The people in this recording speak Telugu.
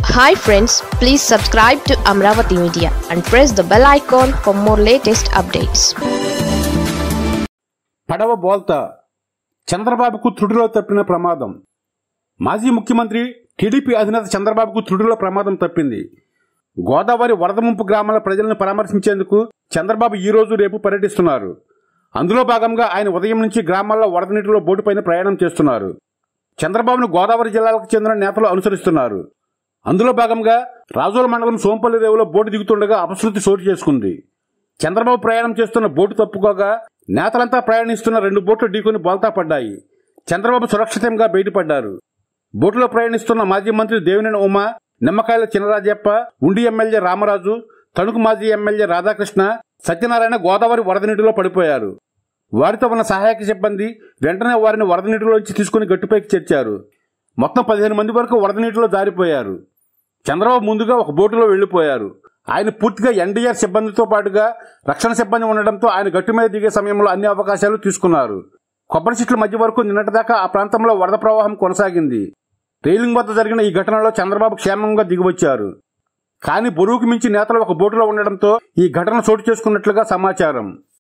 hi friends please subscribe to Amaravati media and press the bell icon for more latest updates పడవ బోల్తా చంద్రబాబుకు త్రుటిలో తప్పిన ప్రమాదం మాజీ ముఖ్యమంత్రి టీడీపీ అధినేత చంద్రబాబుకు త్రుటిలో ప్రమాదం తప్పింది గోదావరి వరద ముంపు గ్రామాల ప్రజలను పరామర్శించేందుకు చంద్రబాబు ఈ రోజు రేపు పర్యటిస్తున్నారు అందులో భాగంగా ఆయన ఉదయం నుంచి గ్రామాల్లో వరద నీటిలో బోటుపైన ప్రయాణం చేస్తున్నారు చంద్రబాబును గోదావరి జిల్లాలకు చెందిన నేతలు అనుసరిస్తున్నారు అందులో భాగంగా రాజోల మండలం సోంపల్లి రేవులో బోటు దిగుతుండగా అపశృతి చోటు చేసుకుంది చంద్రబాబు ప్రయాణం చేస్తున్న బోటు తప్పుకోగా నేతలంతా ప్రయాణిస్తున్న రెండు బోట్లు ఢీకొని బోల్తా పడ్డాయి చంద్రబాబు సురక్షితంగా బయటపడ్డారు బోటులో ప్రయాణిస్తున్న మాజీ మంత్రి దేవినేని ఉమా నిమ్మకాయల చినరాజప్ప ఉండి ఎమ్మెల్యే రామరాజు తణుకు మాజీ ఎమ్మెల్యే రాధాకృష్ణ సత్యనారాయణ గోదావరి వరద నీటిలో పడిపోయారు వారితో ఉన్న సహాయక సిబ్బంది వెంటనే వారిని వరద నీటిలోంచి తీసుకుని గట్టుపైకి చేర్చారు మొత్తం పదిహేను మంది వరకు వరద నీటిలో జారిపోయారు చంద్రబాబు ముందుగా ఒక బోటులో వెళ్లిపోయారు ఆయన పూర్తిగా ఎన్డీఆర్ సిబ్బందితో పాటుగా రక్షణ సిబ్బంది ఉండడంతో ఆయన గట్టు మీద దిగే సమయంలో అన్ని అవకాశాలు తీసుకున్నారు కొబ్బరి చెట్ల మధ్య వరకు నిన్నటిదాకా ఆ ప్రాంతంలో వరద ప్రవాహం కొనసాగింది రైలింగ్ వద్ద జరిగిన ఈ ఘటనలో చంద్రబాబు క్షేమంగా దిగివచ్చారు కానీ బరువుకు మించి నేతలు ఒక బోటులో ఉండడంతో ఈ ఘటన చోటు చేసుకున్నట్లుగా సమాచారం